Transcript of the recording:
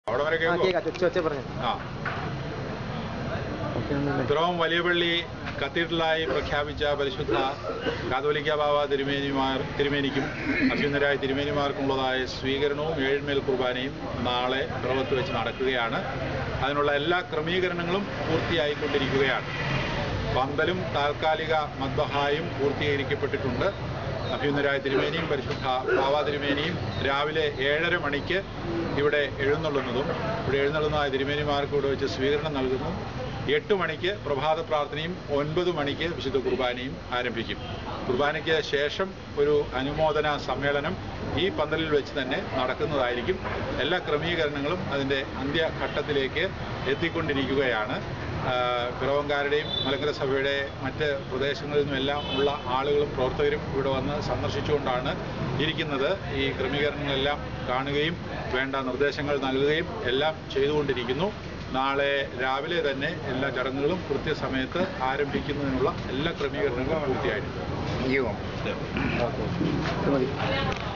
അവിടെ വരെ ആ കേൾക്കുമോ കേൾക്കാം ചൊച്ച ചൊച്ച പറഞ്ഞു ആ പിറവം വലിയപള്ളി കത്തീഡ്രലായി പ്രഖ്യാപിച്ച പരിശുദ്ധ കാതോലിക്ക ബാബ തിരുമേനിമാർ തിരുമേനിക്കും അഭ്യുന്നരായ തിരുമേനിമാർക്കുള്ളതായ സ്വീകരണവും ഏഴ്മേൽ കുർബാനയും നാളെ പിറവത്ത് വെച്ച് നടക്കുകയാണ് അതിനുള്ള എല്ലാ ക്രമീകരണങ്ങളും പൂർത്തിയായിക്കൊണ്ടിരിക്കുകയാണ് പന്തലും താൽക്കാലിക മദ്ബഹായും പൂർത്തീകരിക്കപ്പെട്ടിട്ടുണ്ട് അഭ്യുന്നരായ തിരുമേനിയും പരിശുദ്ധ ബാബ തിരുമേനിയും രാവിലെ ഏഴര മണിക്ക് ഇവിടെ എഴുന്നള്ളുന്നതും ഇവിടെ എഴുന്നള്ളുന്നതായ തിരുമേനിമാർക്ക് ഇവിടെ വെച്ച് സ്വീകരണം നൽകുന്നു എട്ട് മണിക്ക് പ്രഭാത പ്രാർത്ഥനയും ഒൻപത് മണിക്ക് വിശുദ്ധ കുർബാനയും ആരംഭിക്കും കുർബാനയ്ക്ക് ശേഷം ഒരു അനുമോദന സമ്മേളനം ഈ പന്തലിൽ വെച്ച് തന്നെ നടക്കുന്നതായിരിക്കും എല്ലാ ക്രമീകരണങ്ങളും അതിൻ്റെ അന്ത്യഘട്ടത്തിലേക്ക് എത്തിക്കൊണ്ടിരിക്കുകയാണ് ആ, പിറവങ്കാരുടെയും മലങ്കര സഭയുടെ മറ്റ് പ്രദേശങ്ങളിൽ നിന്നും എല്ലാം ഉള്ള ആളുകളും പ്രവർത്തകരും ഇവിടെ വന്ന് സന്ദർശിച്ചുകൊണ്ടാണ് ഇരിക്കുന്നത് ഈ ക്രമീകരണങ്ങളെല്ലാം കാണുകയും വേണ്ട നിർദ്ദേശങ്ങൾ നൽകുകയും എല്ലാം ചെയ്തുകൊണ്ടിരിക്കുന്നു നാളെ രാവിലെ തന്നെ എല്ലാ ചടങ്ങുകളും കൃത്യസമയത്ത് ആരംഭിക്കുന്നതിനുള്ള എല്ലാ ക്രമീകരണങ്ങളും പൂർത്തിയായിട്ടുണ്ട് ഇത് മതി